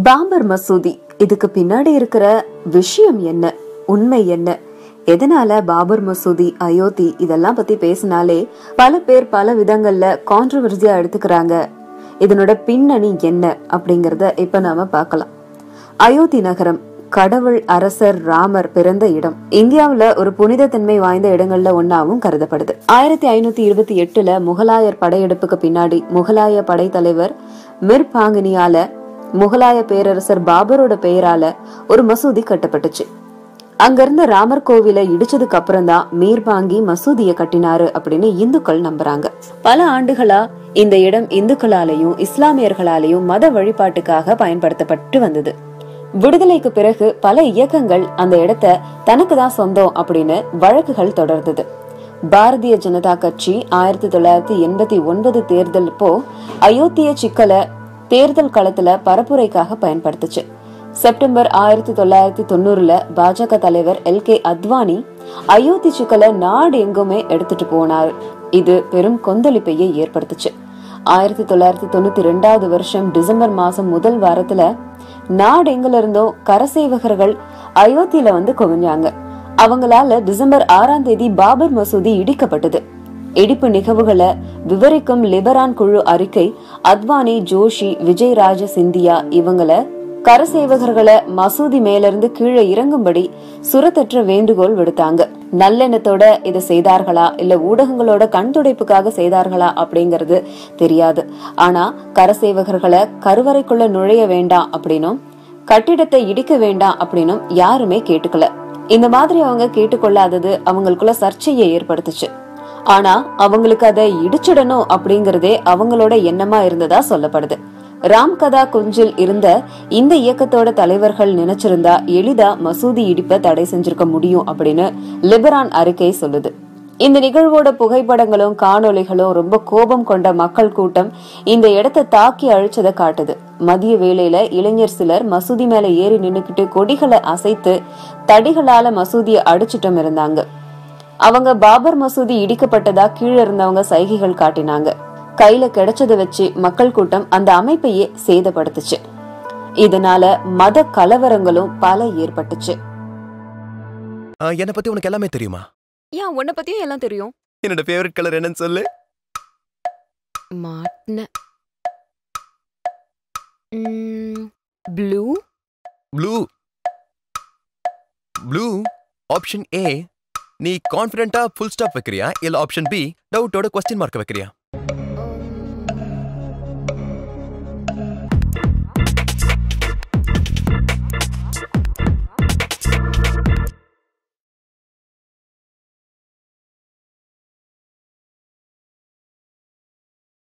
பாபர் மசூதி இதுக்கு பின்னாடி இருக்கிற விஷயம் என்ன உண்மை என்ன எதனால பாபர் மசூதி அயோத்தி இதெல்லாம் பத்தி பேசினாலே பல பேர் பல விதங்கள்ல கான்ட்ரவர்சியா எடுத்துக்கிறாங்க இதனோட பின்னணி என்ன அப்படிங்கறத இப்ப நாம பார்க்கலாம் அயோத்தி நகரம் கடவுள் அரசர் ராமர் பிறந்த இடம் இந்தியாவுல ஒரு புனிதத்தன்மை வாய்ந்த இடங்கள்ல ஒன்னாவும் கருதப்படுது ஆயிரத்தி ஐநூத்தி இருபத்தி எட்டுல முகலாயர் படையெடுப்புக்கு பின்னாடி முகலாய படைத்தலைவர் மிர் பாங்கினியால முகலாய பேரரசர் பாபரோட பெயரால ஒரு மசூதி கட்டப்பட்டுச்சு அங்கிருந்த ராமர் கோவிலை இடிச்சதுக்கு அப்புறம் தான் மீர்பாங்கி மசூதியை கட்டினாரு அப்படின்னு இந்துக்கள் நம்புறாங்க பல ஆண்டுகளா இந்த இடம் இந்துக்களாலையும் இஸ்லாமியர்களாலையும் மத வழிபாட்டுக்காக பயன்படுத்தப்பட்டு வந்தது விடுதலைக்கு பிறகு பல இயக்கங்கள் அந்த இடத்த தனக்கு தான் சொந்தம் அப்படின்னு வழக்குகள் தொடர்ந்தது பாரதிய ஜனதா கட்சி ஆயிரத்தி தொள்ளாயிரத்தி எண்பத்தி ஒன்பது தேர்தல் போ அயோத்திய சிக்கலை தேர்தல் களத்துல பரப்புரைக்காக பயன்படுத்துச்சு செப்டம்பர் ஆயிரத்தி தொள்ளாயிரத்தி தொண்ணூறுல பாஜக தலைவர் எல் கே அத்வானி அயோத்தி சிக்கலை நாடு எங்குமே எடுத்துட்டு போனார் இது பெரும் கொந்தளிப்பையே ஏற்படுத்துச்சு ஆயிரத்தி தொள்ளாயிரத்தி தொண்ணூத்தி ரெண்டாவது வருஷம் டிசம்பர் மாசம் முதல் வாரத்துல நாடு எங்குல இருந்தோ கரசேவகர்கள் அயோத்தியில வந்து குவிஞ்சாங்க அவங்களால டிசம்பர் ஆறாம் தேதி பாபர் மசூதி இடிக்கப்பட்டது இடிப்பு நிகழ்வுகளை விவரிக்கும் லிபரான் குழு அறிக்கை அத்வானி ஜோஷி விஜயராஜ சிந்தியா இவங்கள கரசேவகர்களை மசூதி மேல இருந்து கீழே இறங்கும்படி சுரத்தற்ற வேண்டுகோள் விடுத்தாங்க நல்லெண்ணத்தோட இதை செய்தார்களா இல்ல ஊடகங்களோட கண் துடைப்புக்காக செய்தார்களா அப்படிங்கறது தெரியாது ஆனா கரசேவகர்களை கருவறைக்குள்ள நுழைய வேண்டாம் அப்படின்னும் கட்டிடத்தை இடிக்க வேண்டாம் அப்படின்னும் யாருமே கேட்டுக்கல இந்த மாதிரி அவங்க கேட்டுக்கொள்ளாதது அவங்களுக்குள்ள சர்ச்சையை ஏற்படுத்துச்சு ஆனா அவங்களுக்கு அதை இடிச்சிடணும் அப்படிங்கறதே அவங்களோட எண்ணமா இருந்ததா சொல்லப்படுது ராம் கதா குஞ்சில் இருந்த இந்த இயக்கத்தோட தலைவர்கள் நினைச்சிருந்தா எளிதா மசூதி இடிப்ப தடை செஞ்சிருக்க முடியும் அப்படின்னு லிபரான் அறிக்கை சொல்லுது இந்த நிகழ்வோட புகைப்படங்களும் காணொளிகளும் ரொம்ப கோபம் கொண்ட மக்கள் கூட்டம் இந்த இடத்த தாக்கி அழிச்சதை காட்டுது மதிய வேளையில இளைஞர் சிலர் மசூதி மேல ஏறி நின்னுக்கிட்டு கொடிகளை அசைத்து தடிகளால மசூதியை அடிச்சிட்டும் இருந்தாங்க அவங்க பாபர் மசூதி இடிக்கப்பட்டதா கீழே இருந்தவங்க சைகைகள் காட்டினாங்க கையில கிடைச்சத வச்சு மக்கள் கூட்டம் அந்த அமைப்பையே சேதப்படுத்துச்சு இதனால மத கலவரங்களும் பல ஏற்பட்டுச்சு ஆ, என்னை பத்தி உனக்கு எல்லாமே தெரியுமா ஏன் உன்னை பத்தியும் எல்லாம் தெரியும் என்னோட ஃபேவரட் கலர் என்னன்னு சொல்லு மாட்டின blue blue blue option A நீ கான்ஃபிடென்ட்டா ஃபுல் ஸ்டாப் வைக்கிறியா இல்ல ஆப்ஷன் பி டவுட்டோட கொஸ்டின் மார்க் வைக்கிறியா